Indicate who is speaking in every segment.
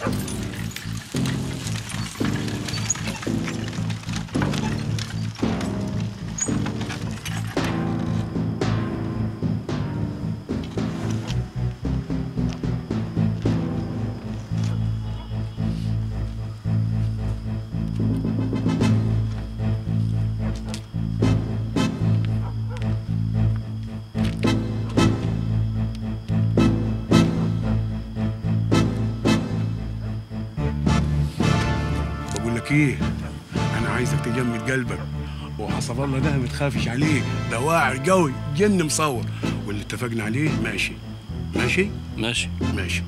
Speaker 1: بقول لك ايه انا عايزك تجمد قلبك وحسب الله ده ما تخافش عليه ده واعر قوي جن مصور واللي اتفقنا عليه ماشي ماشي
Speaker 2: ماشي
Speaker 1: ماشي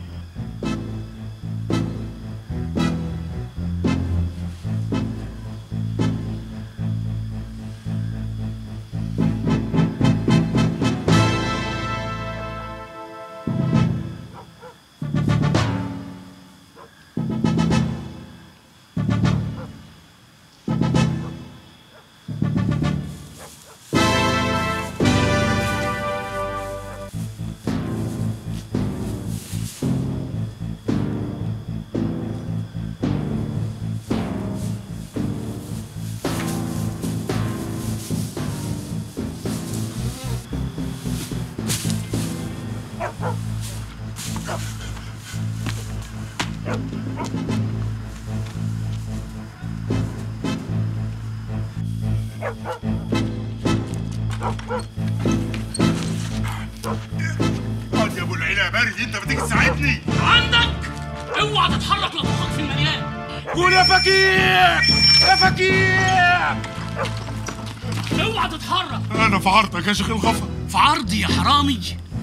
Speaker 3: اقعد يا ابو العيله يا بارد انت بتيجي تساعدني
Speaker 2: عندك اوعى تتحرك لطخك في المليان
Speaker 1: قول يا فكير يا فكير
Speaker 2: اوعى تتحرك
Speaker 3: انا في عرضك يا شيخ الغفا
Speaker 2: في عرضي يا حرامي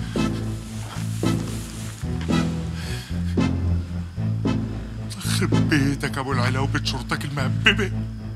Speaker 3: خرب بيتك يا ابو العيله وبيت شرطك المهببه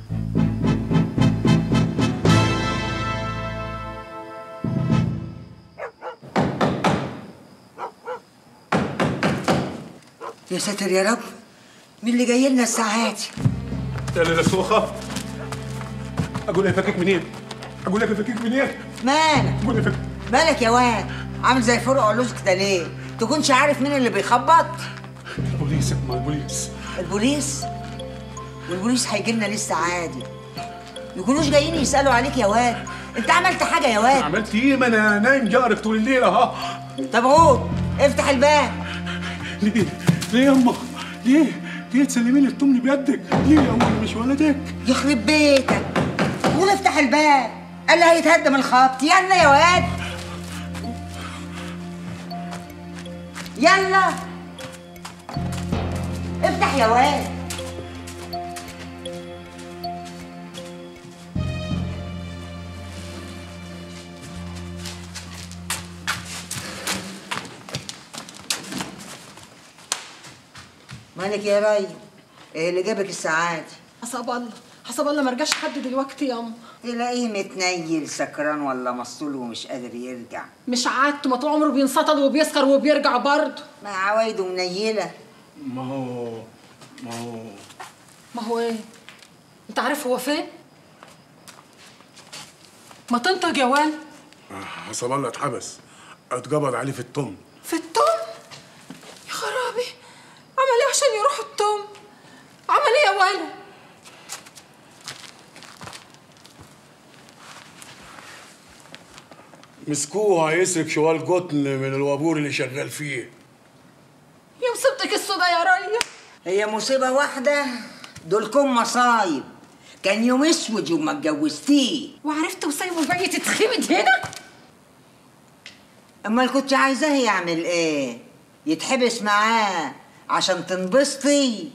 Speaker 4: يا ساتر يا رب مين اللي جاي لنا الساعات
Speaker 1: يا ليلى سوخه اقول يا فكك منين اقول لك يا فكك منين
Speaker 4: مالك
Speaker 1: اقول يا فكك
Speaker 4: مالك يا واد عامل زي فرق علوز كده ليه تكونش عارف مين اللي بيخبط
Speaker 1: البوليس ما البوليس
Speaker 4: البوليس والبوليس هيجي لنا لسه عادي يكونوش جايين يسالوا عليك يا واد انت عملت حاجه يا واد
Speaker 1: عملت ايه ما انا نايم جارك طول الليل اهو
Speaker 4: طب قوم افتح الباب
Speaker 1: ليه ليه يا امه ليه ليه تسلميني التمن بيدك ليه يا امه أنا مش ولدك
Speaker 4: يخرب بيتك قول افتح الباب قال لي هيتهدم الخبط يلا يا واد يلا افتح يا واد مالك يا راي ايه اللي جابك الساعات
Speaker 5: حسب الله حسب الله ما رجعش حد دلوقتي يا ام
Speaker 4: تلاقيه متنيل سكران ولا مسطول ومش قادر يرجع
Speaker 5: مش عادته ما طول عمره بينسطل وبيسكر وبيرجع برضه
Speaker 4: مع عوايده منيله
Speaker 1: ما هو ما هو
Speaker 5: ما هو ايه انت عارف هو فين ما تنطق يا واد
Speaker 1: حسب الله اتحبس اتقبض عليه في التم
Speaker 5: في التوم يا خرابي عمل ايه عشان يروح التوم عمل ايه يا ولا
Speaker 1: مسكوه هيسرق شوال قطن من الوابور اللي شغال فيه
Speaker 5: يا مصيبتك السودا يا ريا
Speaker 4: هي مصيبة واحدة دولكم مصايب كان يوم اسود يوم ما اتجوزتيه
Speaker 5: وعرفت وسايبه جاي تتخمد هنا
Speaker 4: امال كنت عايزاه يعمل ايه يتحبس معاه عشان تنبسطي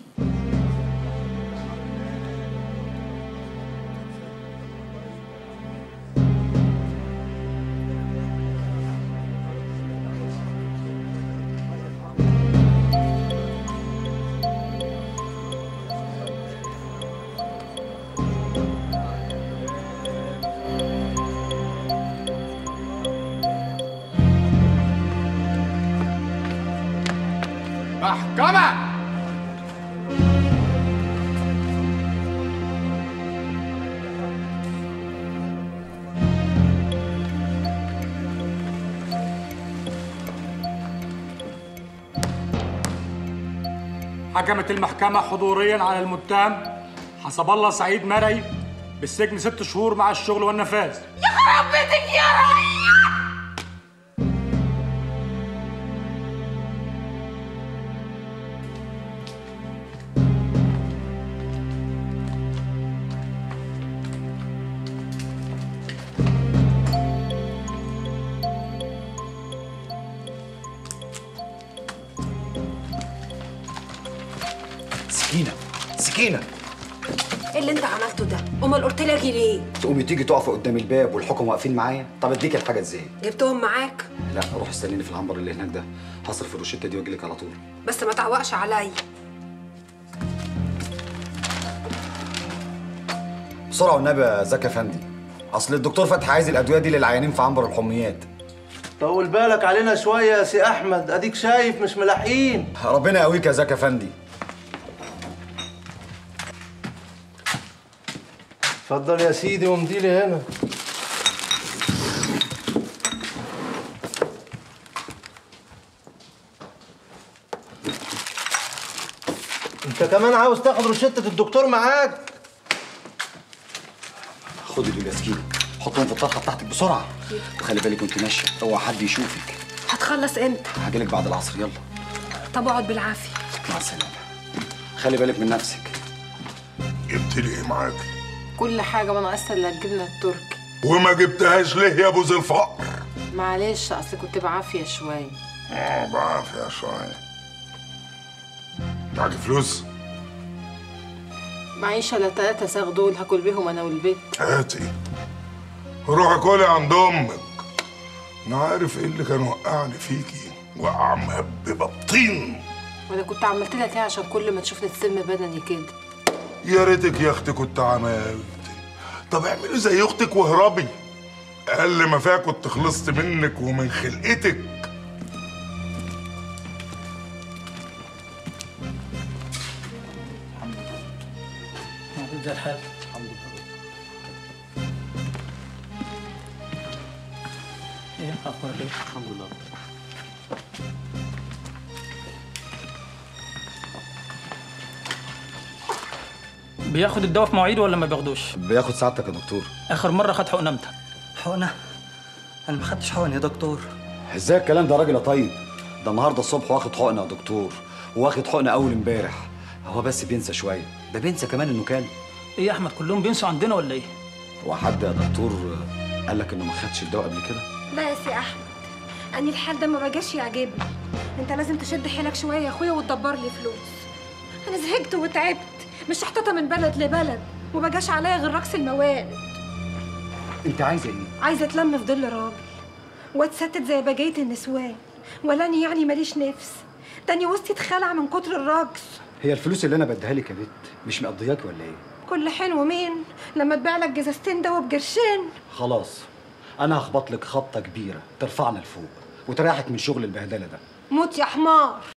Speaker 3: محكمة
Speaker 6: حكمت المحكمة حضوريا على المتهم حسب الله سعيد مرعي بالسجن ست شهور مع الشغل والنفاذ
Speaker 5: يخرب بيتك يا ريا
Speaker 7: سكينة سكينة
Speaker 8: ايه اللي انت عملته ده؟ امال قلت لي اجي ليه؟
Speaker 7: تقومي تيجي تقفي قدام الباب والحكم واقفين معايا طب اديك الحاجة ازاي
Speaker 8: جبتهم معاك
Speaker 7: لا روح استنيني في العنبر اللي هناك ده هصرف الروشتة دي واجي لك على طول
Speaker 8: بس ما تعوقش عليا
Speaker 7: بسرعة والنبي يا زكي افندي اصل الدكتور فتحي عايز الادوية دي للعيانين في عنبر الحميات
Speaker 9: طول بالك علينا شوية يا سي أحمد أديك شايف مش ملاحقين
Speaker 7: ربنا يقويك يا زكي افندي
Speaker 9: اتفضل يا سيدي وامضي لي هنا انت كمان عاوز تاخد روشتة الدكتور معاك
Speaker 7: خدي دول يا سكينة حطهم في الطرحة بتاعتك بسرعة وخلي بالك وانت ماشية اوعى حد يشوفك
Speaker 8: هتخلص امتى؟
Speaker 7: هاجيلك بعد العصر يلا
Speaker 8: طب اقعد بالعافيه
Speaker 7: مع السلامة خلي بالك من نفسك
Speaker 3: جبت لي ايه معاك
Speaker 10: كل حاجة ما ناقصها الا الجبنة التركي
Speaker 3: وما جبتهاش ليه يا ابو ذي الفقر
Speaker 10: معلش اصل كنت بعافية شوية
Speaker 3: اه بعافية شوية معاك فلوس
Speaker 10: معيش الا تلاتة ساغ دول هاكل بيهم انا والبيت
Speaker 3: هاتي روحي كلي عند امك انا عارف ايه اللي كان وقعني فيكي وقع مهببة بطين
Speaker 10: وانا كنت عملت لك ايه عشان كل ما تشوفني تسم بدني كده
Speaker 3: يا ريتك يا اختي كنت عملت طب اعملي زي اختك واهربي اقل ما فيها كنت خلصت منك ومن خلقتك
Speaker 2: زي الحال ايه اخبارك ايه الحمد لله بياخد الدواء في مواعيده ولا ما بياخدوش
Speaker 7: بياخد سعادتك يا دكتور
Speaker 2: اخر مره خد حقنه امتى
Speaker 11: حقنة أنا ما خدتش حقن يا دكتور
Speaker 7: ازاي الكلام ده يا راجل يا طيب ده النهارده الصبح واخد حقنه يا دكتور واخد حقنه اول امبارح هو بس بينسى شويه ده بينسى كمان انه كان
Speaker 2: ايه يا احمد كلهم بينسوا عندنا ولا ايه
Speaker 7: هو حد يا دكتور قال لك انه ما خدش الدواء قبل كده
Speaker 8: لا يا سي احمد اني الحال ده ما بقاش يعجبني انت لازم تشد حيلك شويه يا اخويا وتدبر لي فلوس انا زهقت وتعبت مش محتاطه من بلد لبلد ومبقاش عليا غير رقص المواد
Speaker 7: انت عايزه ايه
Speaker 8: عايزه اتلم في ظل راجل واتستت زي بقيه النسوان ولاني يعني ماليش نفس تاني وسطي اتخلع من كتر الرقص
Speaker 7: هي الفلوس اللي انا بديها لك يا بت مش مقضياكي ولا ايه
Speaker 8: كل حين ومين لما تبيع لك جزازتين دوا بقرشين
Speaker 7: خلاص انا هخبط لك خبطه كبيره ترفعنا لفوق وتريحك من شغل البهدله ده
Speaker 8: موت يا حمار